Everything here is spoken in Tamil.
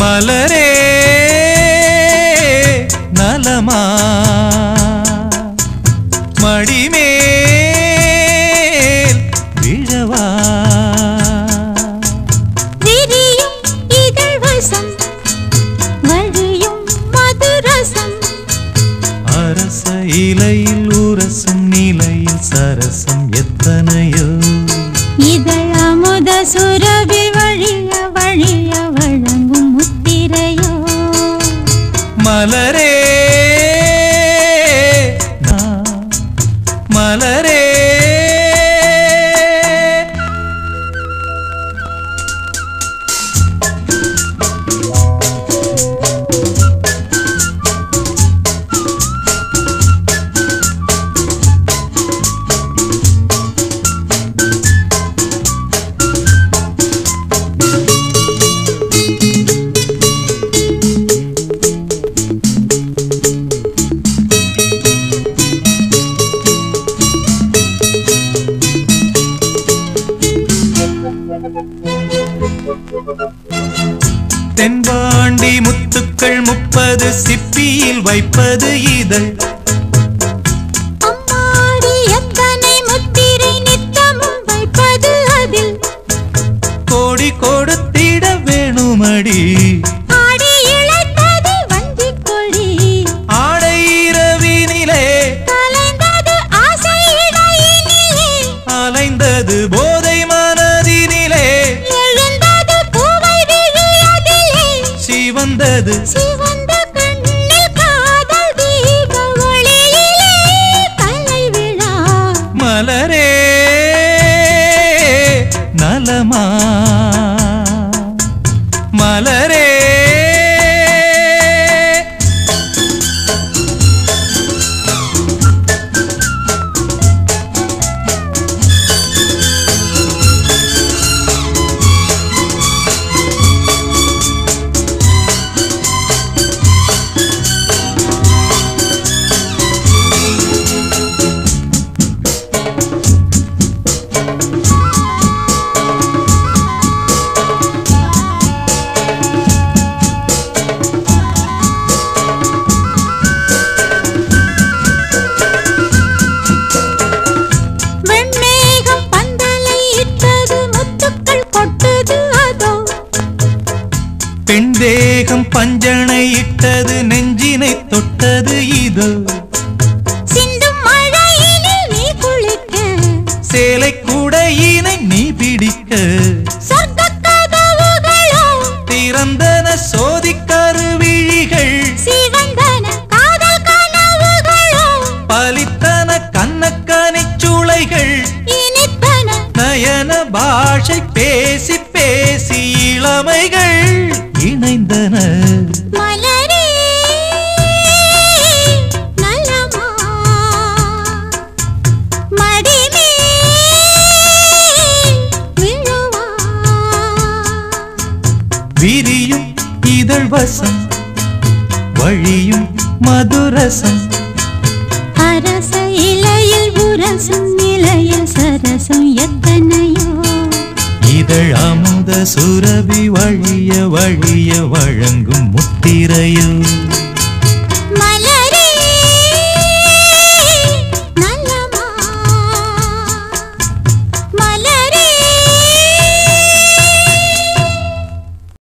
மலரே நலமா மடிமேல் விழவா விரியும் இதழ் வசம் வழியும் மதுரசம் அரச இலையில் உரசும் நிலையில் சரசம் எத்தனையோ இதழ் அமுத சுரபி வழிய வழிய வழங்கும் முத்திரையோ மலரே நான் மலரே தென்பாண்டி முத்துக்கள் முப்பது சிப்பியில் வைப்பது இதழ் அம்மாடி எத்தனை முத்திரை நித்தமும் வைப்பது அதில் கோடி கொடுத்திட வேணுமடி ஆடி இழைத்தது வஞ்சிக் கொடி ஆடை இரவினிலே கலைந்தது ஆசை இடையினிலே அலைந்தது போதை மனதினிலே எழுந்தது பூவை விழியதிலே சிவந்தது சிவந்த கண்ணில் காதல் தீப ஒளியிலே கலை விழா மலரே நலமா மலரே வெண்மேகம் பந்தலை இட்டது முத்துக்கள் கொட்டுது அதோ பெண் தேகம் பஞ்சனை இட்டது நெஞ்சினை தொட்டது இது சிந்தும் மழையினில் நீ குளிக்க சேலை கூடையினை நீ பிடிக்க சொர்க்கக் கதவுகளோ திறந்தன சோதி கருவிழிகள் சிவந்தன காதல் கனவுகளோ பலித்தன கண்ணக்கனிச் சூளைகள் இனித்தன நயன பாஷை பேசி பேசி இளமைகள் இணைந்தன மலரே நலமா மடிமே விழுவா விரியும் இதழ் வசம் வழியும் மதுரசம் அரச இலையில் உரசும் நிலையில் சரசம் எத்தனையோ இதழ் அமுத சுரபி வழிய வழிய வழங்கும் முத்திரையோ